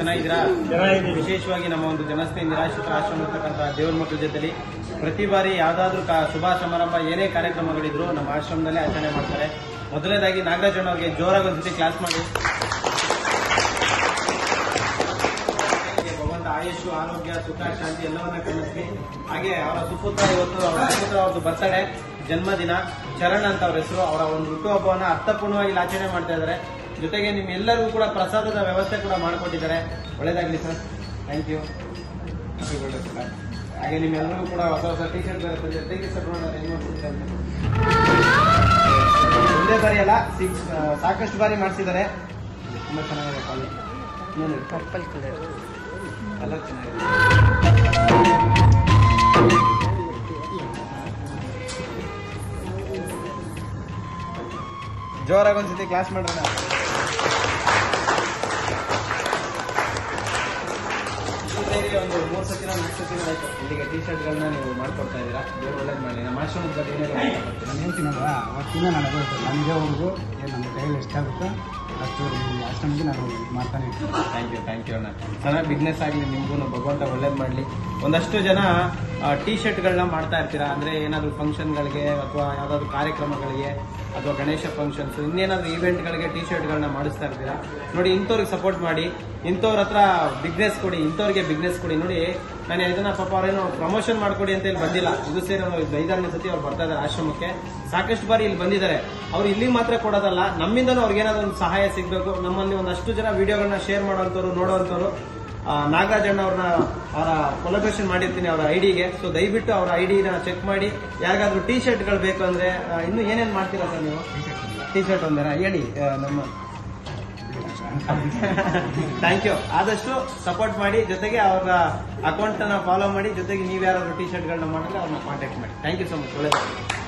ಚೆನ್ನಾಗಿದ್ದೀರಾ ಚೆನ್ನಾಗಿದ್ದೀವಿ. ವಿಶೇಷವಾಗಿ ನಮ್ಮ ಒಂದು ಜನಸ್ನೇಹಿ ನಿರಾಶ್ರಿತ ಆಶ್ರಮ ಇರ್ತಕ್ಕಂಥ ದೇವ್ರ ಮಕ್ಕಳ ಜೊತೆಲಿ ಪ್ರತಿ ಬಾರಿ ಯಾವ್ದಾದ್ರು ಕಾ ಶುಭ ಸಮಾರಂಭ ಏನೇ ಕಾರ್ಯಕ್ರಮಗಳಿದ್ರು ನಮ್ಮ ಆಶ್ರಮದಲ್ಲೇ ಆಚರಣೆ ಮಾಡ್ತಾರೆ ಮೊದಲನೇದಾಗಿ ನಾಗರಾಜ್ ಅವ್ರಿಗೆ ಜೋರಾಗಿ ಒಂದ್ಸತಿ ಕ್ಲಾಸ್ ಮಾಡಿ ಭಗವಂತ ಆಯುಷು ಆರೋಗ್ಯ ಸುಖ ಶಾಂತಿ ಎಲ್ಲವನ್ನ ಕಲಿಸ್ಲಿ ಹಾಗೆ ಅವರ ಸುಪುತ್ರ ಇವತ್ತು ಅವರ ಸುಪುತ್ರ ಅವ್ರದ್ದು ಬರ್ತಡೆ ಜನ್ಮದಿನ ಚರಣ್ ಅಂತ ಅವ್ರ ಹೆಸರು ಅವರ ಒಂದು ಹುಟ್ಟುಹಬ್ಬವನ್ನ ಅರ್ಥಪೂರ್ಣವಾಗಿ ಇಲ್ಲಿ ಆಚರಣೆ ಮಾಡ್ತಾ ಇದ್ದಾರೆ ಜೊತೆಗೆ ನಿಮ್ ಎಲ್ಲರಿಗೂ ಕೂಡ ಪ್ರಸಾದದ ವ್ಯವಸ್ಥೆ ಕೂಡ ಮಾಡಿಕೊಟ್ಟಿದ್ದಾರೆ ಒಳ್ಳೇದಾಗ್ಲಿ ಸರ್ ಥ್ಯಾಂಕ್ ಯು ಹಾಗೆ ನಿಮ್ಮೆಲ್ಲರಿಗೂ ಕೂಡ ಹೊಸ ಹೊಸ ಟಿ ಶರ್ಟ್ ಬರುತ್ತೆ ಜೊತೆಗೆ ಸರ್ ನೋಡೋಣ ಹೆಂಗ್ ಮಾಡ್ಕೊಡ್ತಾರೆ ಅಂತ. ಒಂದೇ ಬಾರಿ ಅಲ್ಲ ಸಿಕ್ಸ್ ಸಾಕಷ್ಟು ಬಾರಿ ಮಾಡಿಸಿದ್ದಾರೆ ತುಂಬಾ ಚೆನ್ನಾಗಿದೆ ಕಾಲೇಜ್ ಪರ್ಪಲ್ ಕಲರ್ ಕಲರ್ ಚೆನ್ನಾಗಿದೆ ಜೋರಾಗಿ ಒಂದ್ಸತಿ ಕ್ಲಾಸ್ ಮಾಡೋಣ ಸೇರಿ ಒಂದು ಮೂರು ಸತಿನ ನಾಲ್ಕು ಸತಿನ ಆಯ್ತು ಇಲ್ಲಿಗೆ ಟಿ ಶರ್ಟ್ಗಳನ್ನ ನೀವು ಮಾಡ್ಕೊಡ್ತಾ ಇದ್ದೀರಾ ದೇವ್ರು ಒಳ್ಳೇದು ಮಾಡಿ ನಮ್ಮ ಆಶ್ರಮದ ಬಗ್ಗೆ ಏನೆಲ್ಲ ಮಾತಾಡ್ತೀರಾ? ನಾನು ಹೇಳ್ತೀನಲ್ವಾ ಅವತ್ತಿಂದ ನಾನು ಅದು ನಮಗೆವರೆಗೂ ಏನು ನಮ್ಮ ಕೈಯಲ್ಲಿ ಎಷ್ಟಾಗುತ್ತೋ ಅಷ್ಟು ಈ ಆಶ್ರಮಕ್ಕೆ ನಾನು ಮಾಡ್ತಾನೆ ಇರ್ತೀನಿ ಥ್ಯಾಂಕ್ ಯು ಥ್ಯಾಂಕ್ ಯು ಅಣ್ಣ ಚೆನ್ನಾಗಿ ಬಿಸ್ನೆಸ್ ಆಗಲಿ ನಿಮಗೂ ಭಗವಂತ ಒಳ್ಳೇದು ಮಾಡಲಿ ಒಂದಷ್ಟು ಜನ ಟಿ ಶರ್ಟ್ಗಳನ್ನ ಮಾಡ್ತಾ ಇರ್ತೀರಾ ಅಂದ್ರೆ ಏನಾದರೂ ಫಂಕ್ಷನ್ಗಳಿಗೆ ಅಥವಾ ಯಾವುದಾದ್ರು ಕಾರ್ಯಕ್ರಮಗಳಿಗೆ ಅಥವಾ ಗಣೇಶ ಫಂಕ್ಷನ್ಸ್ ಇನ್ನೇನಾದ್ರೂ ಈವೆಂಟ್ಗಳಿಗೆ ಟಿ ಶರ್ಟ್ಗಳನ್ನ ಮಾಡಿಸ್ತಾ ಇರ್ತೀರಾ ನೋಡಿ ಇಂಥವ್ರಿಗೆ ಸಪೋರ್ಟ್ ಮಾಡಿ ಇಂಥವ್ರ ಹತ್ರ ಬಿಸ್ನೆಸ್ ಕೊಡಿ ಇಂಥವ್ರಿಗೆ ಬಿಸ್ನೆಸ್ ಕೊಡಿ ನೋಡಿ ನಾನು ಇದನ್ನ ಪಾಪ ಅವ್ರೇನೋ ಪ್ರಮೋಷನ್ ಮಾಡ್ಕೊಡಿ ಅಂತ ಇಲ್ಲಿ ಬಂದಿಲ್ಲ ಇದು ಸೇರಿ ಒಂದು ಐದಾರನೇ ಸತಿ ಅವ್ರು ಬರ್ತಾ ಇದ್ದಾರೆ ಆಶ್ರಮಕ್ಕೆ ಸಾಕಷ್ಟು ಬಾರಿ ಇಲ್ಲಿ ಬಂದಿದ್ದಾರೆ ಅವ್ರು ಇಲ್ಲಿ ಮಾತ್ರ ಕೊಡೋದಲ್ಲ ನಮ್ಮಿಂದನೂ ಅವ್ರಿಗೆ ಏನಾದ್ರು ಒಂದು ಸಹಾಯ ಸಿಗಬೇಕು ನಮ್ಮಲ್ಲಿ ಒಂದಷ್ಟು ಜನ ವಿಡಿಯೋಗಳನ್ನ ಶೇರ್ ಮಾಡೋಂಥವ್ರು ನೋಡೋಂಥವ್ರು ಆ, ನಾಗರಾಜ್ ಅಣ್ಣ ಅವ್ರನ್ನ ಅವರ ಕೊಲಬ್ರೇಷನ್ ಮಾಡಿರ್ತೀನಿ ಅವರ ಐಡಿಗೆ ಸೊ ದಯವಿಟ್ಟು ಅವರ ಐಡಿನ ಚೆಕ್ ಮಾಡಿ ಯಾರಿಗಾದ್ರೂ ಟಿ ಶರ್ಟ್ಗಳು ಬೇಕು ಅಂದ್ರೆ ಆ, ಇನ್ನು ಏನೇನು ಮಾಡ್ತೀರಾ ಸರ್ ನೀವು ಟಿ ಶರ್ಟ್ ಒಂದೇನಾ ಹೇಳಿ ಆ, ನಮ್ಮ ಥ್ಯಾಂಕ್ ಯು ಆದಷ್ಟು ಸಪೋರ್ಟ್ ಮಾಡಿ ಜೊತೆಗೆ ಅವರ ಅಕೌಂಟ್ ಅನ್ನ ಫಾಲೋ ಮಾಡಿ ಜೊತೆಗೆ ನೀವು ಯಾರಾದ್ರೂ ಟಿ ಶರ್ಟ್ಗಳನ್ನ ಮಾಡಿದ್ರೆ ಅವ್ರನ್ನ ಕಾಂಟ್ಯಾಕ್ಟ್ ಮಾಡಿ ಥ್ಯಾಂಕ್ ಯು ಸೊ ಮಚ್ ಒಳ್ಳೆಯದು